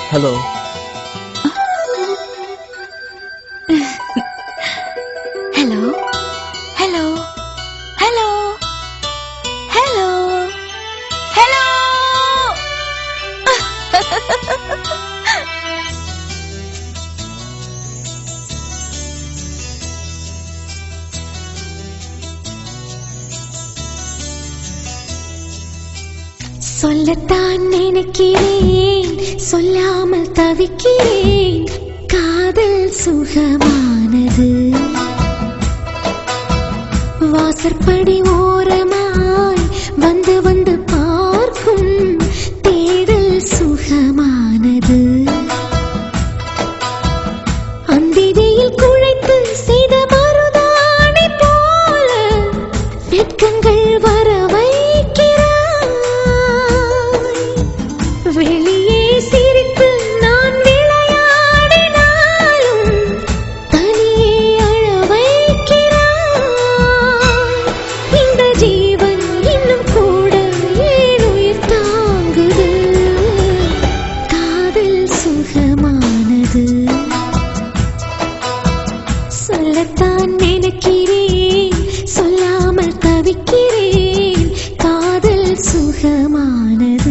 Hello hello hello hello hello hello சொல்லத்தான் நினைக்கிறேன் சொல்லாமல் தவிக்கிறேன் காதல் சுகமானது வாசற்படி ஓரமாய் வந்து வந்து பார்க்கும் தேடல் சுகமானது அந்திதியில் குழைத்து செய்த மருதாணி போல வெட்கங்கள் வர வைக்கிறாய் வெளியே சிரித்து நான் விளையாடினாலும் தனியே அழ வைக்கிறாய் இந்த ஜீவன் இன்னும் கூட ஏன் உயிர் தாங்குது காதல் சுகமானது சொல்லத்தான் நினைக்கிறேன் சொல்லாமல் தவிக்கிறேன் காதல் சுகமானது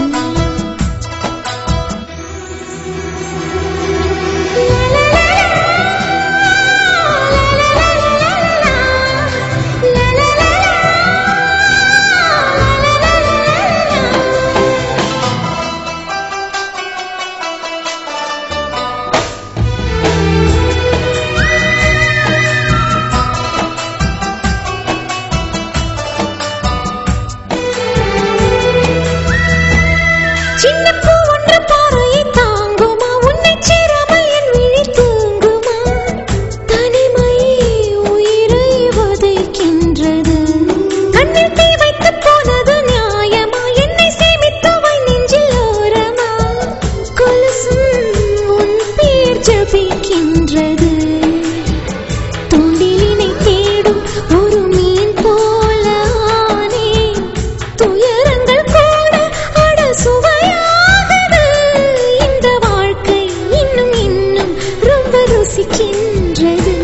சின்ன பூ ஒன்று பார்வையை தாங்குமா உன்னை சேராமல் என் விழி தூங்குமா தனிமை உயிரை வதைக்கின்றது கண்ணில் தீ வைத்து போனது நியாயமா என்னை சேமித்தவை நெஞ்சில் ஓரமா கொலுசும் உன் பேர் ஜபிக்கின்றது தூண்டிலினை தேடும் ஒரு மீன் போல ஆனேன். துயரங்கள் கூட அட சுவையாகுது. இந்த வாழ்க்கை இன்னும் இன்னும் ரொம்ப ருசிக்கின்றது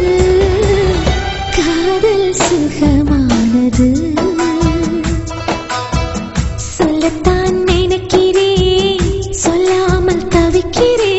காதல் சுகமானது சொல்லத்தான் நினைக்கிறேன் சொல்லாமல் தவிக்கிறேன்